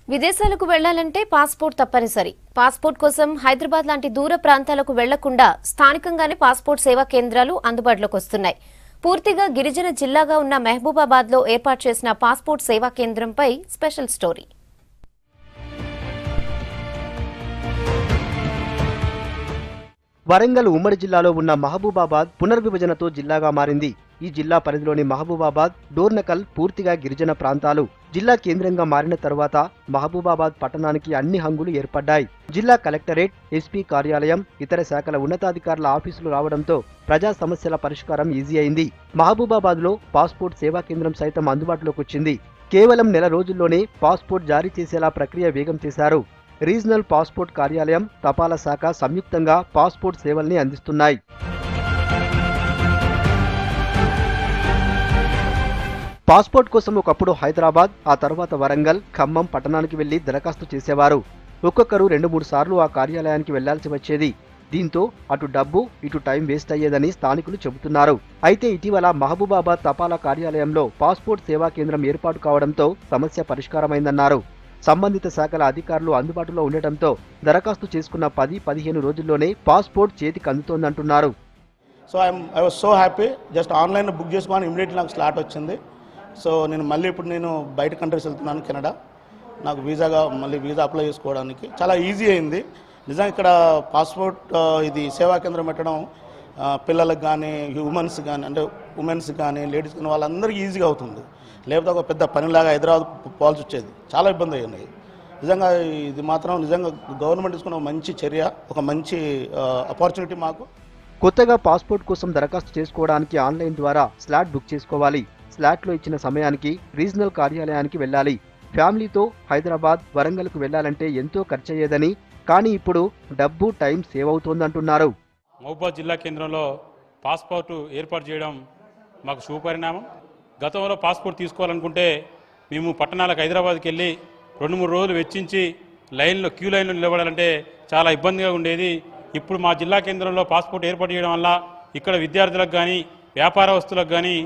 విదేశాలకు వెళ్లాలంటే పాస్పోర్ట్ తప్పనిసరి పాస్పోర్ట్ కోసం హైదరాబాద్ లాంటి దూర ప్రాంతాలకు వెళ్లకుండా స్థానికంగానే పాస్పోర్ట్ సేవా కేంద్రాలు అందుబాటులోకి వస్తున్నాయి పూర్తిగా గిరిజన జిల్లాగా ఉన్న మహబూబాబాద్ లో ఏర్పాటు చేసిన పాస్పోర్ట్ సేవా కేంద్రంపై స్పెషల్ స్టోరీ వరంగల్ ఉమ్మడి జిల్లాలో ఉన్న మహబూబాబాద్ పునర్విభజనతో జిల్లాగా మారింది ఈ జిల్లా పరిధిలోని మహబూబాబాద్ డోర్నకల్ పూర్తిగా గిరిజన ప్రాంతాలు జిల్లా కేంద్రంగా మారిన తరువాత మహబూబాబాద్ పట్టణానికి అన్ని హంగులు ఏర్పడ్డాయి జిల్లా కలెక్టరేట్ ఎస్పీ కార్యాలయం ఇతర శాఖల ఉన్నతాధికారుల ఆఫీసులు రావడంతో ప్రజా సమస్యల పరిష్కారం ఈజీ అయింది మహబూబాబాద్ లో పాస్పోర్ట్ సేవా కేంద్రం సైతం అందుబాటులోకి వచ్చింది కేవలం నెల రోజుల్లోనే పాస్పోర్ట్ జారీ చేసేలా ప్రక్రియ వేగం చేశారు రీజనల్ పాస్పోర్ట్ కార్యాలయం తపాలా శాఖ సంయుక్తంగా పాస్పోర్ట్ సేవల్ని అందిస్తున్నాయి పాస్పోర్ట్ కోసం ఒకప్పుడు హైదరాబాద్ ఆ తర్వాత వరంగల్ ఖమ్మం పట్టణానికి వెళ్లి దరఖాస్తు చేసేవారు ఒక్కొక్కరు రెండు మూడు సార్లు ఆ కార్యాలయానికి వెళ్లాల్సి వచ్చేది దీంతో అటు డబ్బు ఇటు టైం వేస్ట్ అయ్యేదని స్థానికులు చెబుతున్నారు అయితే ఇటీవల మహబూబాబాద్ తపాలా కార్యాలయంలో పాస్పోర్ట్ సేవా కేంద్రం ఏర్పాటు కావడంతో సమస్య పరిష్కారమైందన్నారు సంబంధిత శాఖల అధికారులు అందుబాటులో ఉండటంతో దరఖాస్తు చేసుకున్న పది పదిహేను రోజుల్లోనే పాస్పోర్ట్ చేతికి అందుతోందంటున్నారు so I'm I was so happy just online book చేసుకోని ఇమీడియట్లీ నాకు స్లాట్ వచ్చింది సో నేను మళ్ళీ ఇప్పుడు నేను బయట కంట్రీస్ వెళ్తున్నాను కెనడా నాకు వీసాగా మళ్ళీ వీసా అప్లై చేసుకోవడానికి చాలా ఈజీ అయింది నిజంగా ఇక్కడ పాస్పోర్ట్ ఆ, ఇది సేవా కేంద్రం పెట్టడం ఆ, పిల్లలకు కానీ హ్యూమన్స్ కానీ అంటే ఉమెన్స్ కానీ లేడీస్ కానీ వాళ్ళందరికీ ఈజీగా అవుతుంది లేకపోతే ఒక పెద్ద పనిలాగా హైదరాబాద్ పోవాల్సి వచ్చేది చాలా ఇబ్బంది అయ్యాయి నిజంగా ఇది మాత్రం నిజంగా గవర్నమెంట్ తీసుకున్న ఒక మంచి చర్య ఒక మంచి ఆపర్చునిటీ మాకు కొత్తగా పాస్పోర్ట్ కోసం దరఖాస్తు చేసుకోవడానికి ఆన్లైన్ ద్వారా స్లాట్ బుక్ చేసుకోవాలి స్లాట్లో ఇచ్చిన సమయానికి రీజనల్ కార్యాలయానికి వెళ్ళాలి ఫ్యామిలీతో హైదరాబాద్ వరంగల్కు వెళ్లాలంటే ఎంతో ఖర్చయ్యేదని కానీ ఇప్పుడు డబ్బు టైం సేవ్ అవుతోందంటున్నారు మహబూబాద్ జిల్లా కేంద్రంలో పాస్పోర్టు ఏర్పాటు చేయడం మాకు శుభపరిణామం గతంలో పాస్పోర్ట్ తీసుకోవాలనుకుంటే మేము పట్టణాలకు హైదరాబాద్కి వెళ్ళి రెండు మూడు రోజులు వెచ్చించి లైన్లో క్యూ లైన్లో నిలబడాలంటే చాలా ఇబ్బందిగా ఉండేది ఇప్పుడు మా జిల్లా కేంద్రంలో పాస్పోర్ట్ ఏర్పాటు చేయడం వల్ల ఇక్కడ విద్యార్థులకు కానీ వ్యాపారస్తులకు కానీ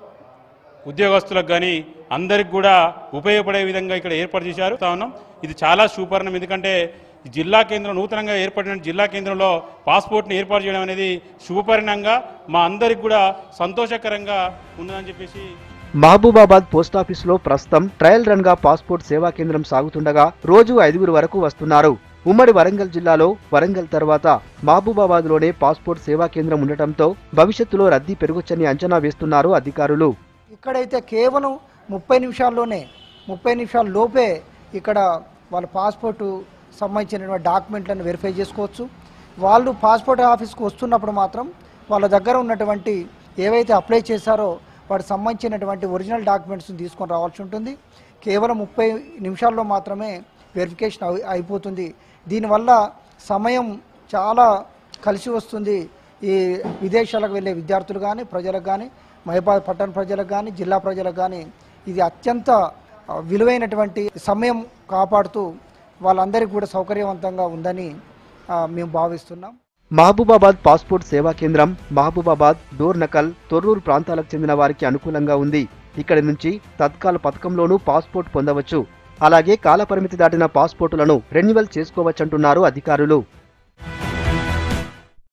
ఉద్యోగస్తులకు కానీ అందరికి కూడా ఉపయోగపడే విధంగా ఇక్కడ ఏర్పాటు చేశారు తా ఉన్నాం ఇది చాలా శుభపరిణం ఎందుకంటే ఈ జిల్లా కేంద్రం నూతనంగా ఏర్పడిన జిల్లా కేంద్రంలో పాస్పోర్ట్ని ఏర్పాటు చేయడం అనేది శుభపరిణంగా మా అందరికి కూడా సంతోషకరంగా ఉన్నదని చెప్పేసి మహబూబాబాద్ పోస్టాఫీసులో ప్రస్తుతం ట్రయల్ రన్ గా పాస్పోర్ట్ సేవా కేంద్రం సాగుతుండగా రోజు ఐదుగురు వరకు వస్తున్నారు ఉమ్మడి వరంగల్ జిల్లాలో వరంగల్ తర్వాత మహబూబాబాద్ లోనే పాస్పోర్ట్ సేవా కేంద్రం ఉండటంతో భవిష్యత్తులో రద్దీ పెరగొచ్చని అంచనా వేస్తున్నారు అధికారులు ఇక్కడైతే కేవలం ముప్పై నిమిషాల్లోనే ముప్పై నిమిషాల లోపే ఇక్కడ వాళ్ళ పాస్పోర్టు సంబంధించినటువంటి డాక్యుమెంట్లను వెరిఫై చేసుకోవచ్చు వాళ్ళు పాస్పోర్ట్ ఆఫీస్కి వస్తున్నప్పుడు మాత్రం వాళ్ళ దగ్గర ఉన్నటువంటి ఏవైతే అప్లై చేశారో వాటికి సంబంధించినటువంటి ఒరిజినల్ డాక్యుమెంట్స్ తీసుకొని రావాల్సి ఉంటుంది కేవలం ముప్పై నిమిషాల్లో మాత్రమే వెరిఫికేషన్ అయి- అయిపోతుంది దీనివల్ల సమయం చాలా కలిసి వస్తుంది ఈ విదేశాలకు వెళ్ళే విద్యార్థులు కానీ ప్రజలకు కానీ మహిబాద్ పట్టణ ప్రజలకు కానీ జిల్లా ప్రజలకు కానీ ఇది అత్యంత ఆ, విలువైనటువంటి సమయం కాపాడుతూ వాళ్ళందరికీ కూడా సౌకర్యవంతంగా ఉందని ఆ, మేము భావిస్తున్నాం మహబూబాబాద్ పాస్పోర్ట్ సేవా కేంద్రం మహబూబాబాద్ డోర్నకల్ తొర్రూరు ప్రాంతాలకు చెందిన వారికి అనుకూలంగా ఉంది ఇక్కడి నుంచి తత్కాల్ పథకంలోనూ పాస్పోర్ట్ పొందవచ్చు అలాగే కాలపరిమితి దాటిన పాస్పోర్టులను రెన్యువల్ చేసుకోవచ్చంటున్నారు అధికారులు